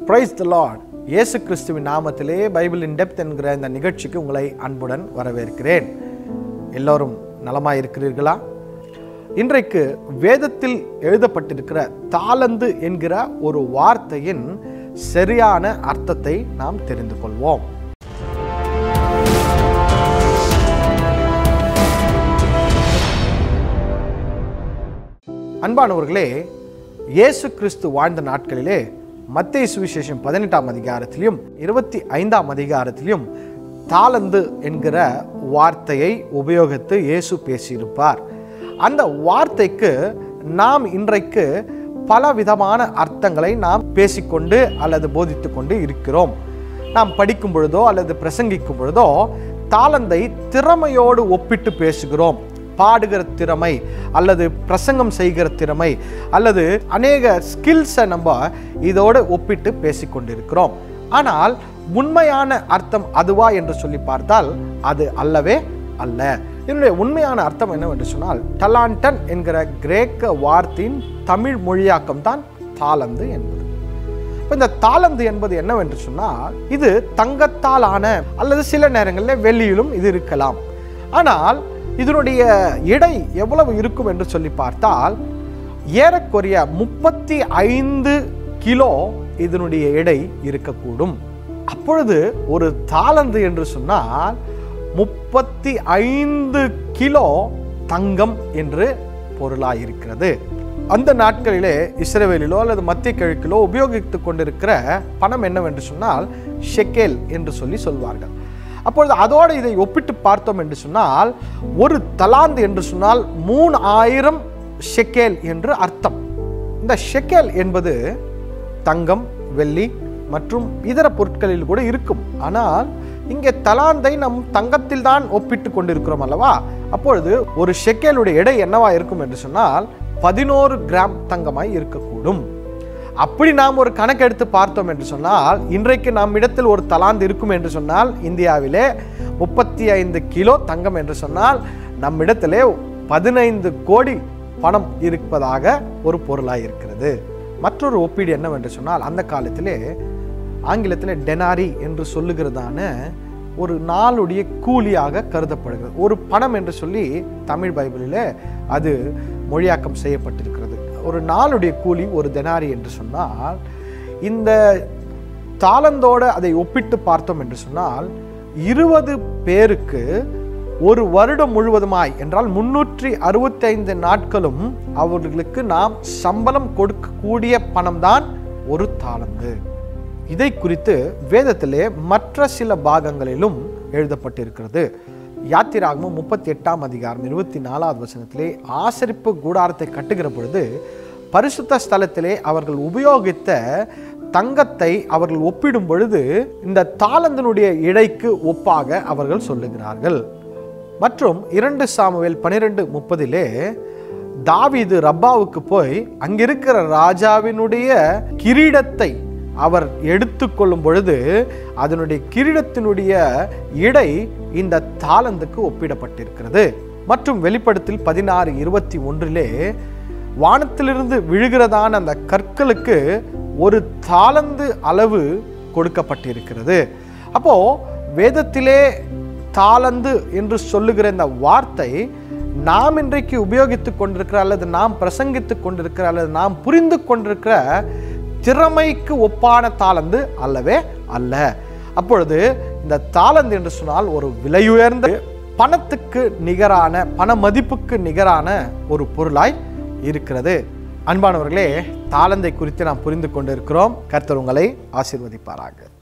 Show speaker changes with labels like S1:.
S1: praise the Lord இயேசு கிறிஸ்துவின் நாமத்திலே பைபிள் இன் டெப்த் என்கிற இந்த நிகழ்ச்சிக்கு உங்களை அன்புடன் வரவேற்கிறேன் எல்லோரும் நலமாய் இருக்கிறீர்களா இன்றைக்கு வேதத்தில் எழுதப்பட்டிருக்கிற தாளந்து என்கிற ஒரு வார்த்தையின் சரியான அர்த்தத்தை நாம் தெரிந்து கொள்வோம் அன்பானவர்களே இயேசு கிறிஸ்து வாழ்ந்த நாட்களிலே மத்திய சுவிசேஷம் பதினெட்டாம் அதிகாரத்திலும் இருபத்தி ஐந்தாம் அதிகாரத்திலும் தாளந்து என்கிற வார்த்தையை உபயோகித்து இயேசு பேசியிருப்பார் அந்த வார்த்தைக்கு நாம் இன்றைக்கு பல விதமான அர்த்தங்களை நாம் பேசிக்கொண்டு அல்லது போதித்து கொண்டு இருக்கிறோம் நாம் படிக்கும் பொழுதோ அல்லது பிரசங்கிக்கும் பொழுதோ தாளந்தை திறமையோடு ஒப்பிட்டு பேசுகிறோம் பாடுகிற திறமை அல்லது பிரசங்கம் செய்கிற திறமை அல்லது அநேக ஸ்கில்ஸை நம்ம இதோடு ஒப்பிட்டு பேசிக்கொண்டிருக்கிறோம் ஆனால் உண்மையான அர்த்தம் அதுவா என்று சொல்லி பார்த்தால் அது அல்லவே அல்ல இதனுடைய உண்மையான அர்த்தம் என்னவென்று சொன்னால் டலாண்டன் என்கிற கிரேக்க வார்த்தையின் தமிழ் மொழியாக்கம் தான் தாளந்து என்பது இப்ப இந்த தாளந்து என்பது என்னவென்று சொன்னால் இது தங்கத்தால் ஆன அல்லது சில நேரங்களில் வெள்ளியிலும் இது இருக்கலாம் ஆனால் இதனுடைய எடை எவ்வளவு இருக்கும் என்று சொல்லி பார்த்தால் ஏறக்குறைய முப்பத்தி ஐந்து கிலோ இதனுடைய எடை இருக்கக்கூடும் அப்பொழுது ஒரு தாளந்து என்று சொன்னால் முப்பத்தி ஐந்து கிலோ தங்கம் என்று பொருளாயிருக்கிறது அந்த நாட்களிலே இஸ்ரேவேலிலோ அல்லது மத்திய கிழக்கிலோ உபயோகித்து கொண்டிருக்கிற பணம் என்னவென்று சொன்னால் ஷெக்கேல் என்று சொல்லி சொல்வார்கள் அப்பொழுது அதோடு இதை ஒப்பிட்டு பார்த்தோம் என்று சொன்னால் ஒரு தலாந்து என்று சொன்னால் மூணு ஆயிரம் ஷெக்கேல் என்று அர்த்தம் இந்த ஷெக்கேல் என்பது தங்கம் வெள்ளி மற்றும் இதர பொருட்களில் கூட இருக்கும் ஆனால் இங்கே தலாந்தை நம் தங்கத்தில் தான் ஒப்பிட்டு கொண்டிருக்கிறோம் அல்லவா அப்பொழுது ஒரு ஷெக்கேலுடைய எடை என்னவா இருக்கும் என்று சொன்னால் பதினோரு கிராம் தங்கமாய் இருக்கக்கூடும் அப்படி நாம் ஒரு கணக்கு எடுத்து பார்த்தோம் என்று சொன்னால் இன்றைக்கு நம் இடத்தில் ஒரு தலாந்து இருக்கும் என்று சொன்னால் இந்தியாவிலே முப்பத்தி ஐந்து கிலோ தங்கம் என்று சொன்னால் நம்மிடத்திலே பதினைந்து கோடி பணம் இருப்பதாக ஒரு பொருளாக இருக்கிறது மற்றொரு ஒப்பீடு என்னவென்று சொன்னால் அந்த காலத்திலே ஆங்கிலத்தில் டெனாரி என்று சொல்லுகிறதான ஒரு நாளுடைய கூலியாக கருதப்படுகிறது ஒரு பணம் என்று சொல்லி தமிழ் பைபிளில் அது மொழியாக்கம் செய்யப்பட்டிருக்கிறது ஒரு நாளுடைய கூலி ஒரு தெனாரி என்று சொன்னால் இந்த தாளந்தோடு அதை ஒப்பிட்டு பார்த்தோம் என்று சொன்னால் இருபது பேருக்கு ஒரு வருடம் முழுவதுமாய் என்றால் முன்னூற்றி அறுபத்தைந்து நாட்களும் அவர்களுக்கு நாம் சம்பளம் கொடுக்கக்கூடிய பணம்தான் ஒரு தாளந்து இதை குறித்து வேதத்திலே மற்ற சில பாகங்களிலும் எழுதப்பட்டிருக்கிறது யாத்திராகமும் முப்பத்தி எட்டாம் அதிகாரம் இருபத்தி நாலாவது வசனத்திலே ஆசரிப்பு கூடாரத்தை கட்டுகிற பொழுது பரிசுத்த ஸ்தலத்திலே அவர்கள் உபயோகித்த தங்கத்தை அவர்கள் ஒப்பிடும் பொழுது இந்த தாளந்தனுடைய இடைக்கு ஒப்பாக அவர்கள் சொல்லுகிறார்கள் மற்றும் இரண்டு சாமுவேல் பனிரெண்டு முப்பதிலே தாவீது ரப்பாவுக்கு போய் அங்கிருக்கிற ராஜாவினுடைய கிரீடத்தை அவர் எடுத்துக்கொள்ளும் பொழுது அதனுடைய கிரீடத்தினுடைய இடை இந்த தாளந்துக்கு ஒப்பிடப்பட்டிருக்கிறது மற்றும் வெளிப்படத்தில் பதினாறு இருபத்தி ஒன்றிலே வானத்திலிருந்து விழுகிறதான அந்த கற்களுக்கு ஒரு தாளந்து அளவு கொடுக்கப்பட்டிருக்கிறது அப்போ வேதத்திலே தாளந்து என்று சொல்லுகிற இந்த வார்த்தை நாம் இன்றைக்கு உபயோகித்துக் கொண்டிருக்கிற அல்லது நாம் பிரசங்கித்துக் கொண்டிருக்கிற அல்லது நாம் புரிந்து கொண்டிருக்கிற திறமைக்கு ஒப்பான தாளந்து அல்லவே அல்ல அப்பொழுது இந்த தாளந்து என்று சொன்னால் ஒரு விலையுயர்ந்த பணத்துக்கு நிகரான பண மதிப்புக்கு நிகரான ஒரு பொருளாய் இருக்கிறது அன்பானவர்களே தாளந்தை குறித்து நாம் புரிந்து கொண்டிருக்கிறோம் கர்த்தர் உங்களை ஆசீர்வதிப்பாராக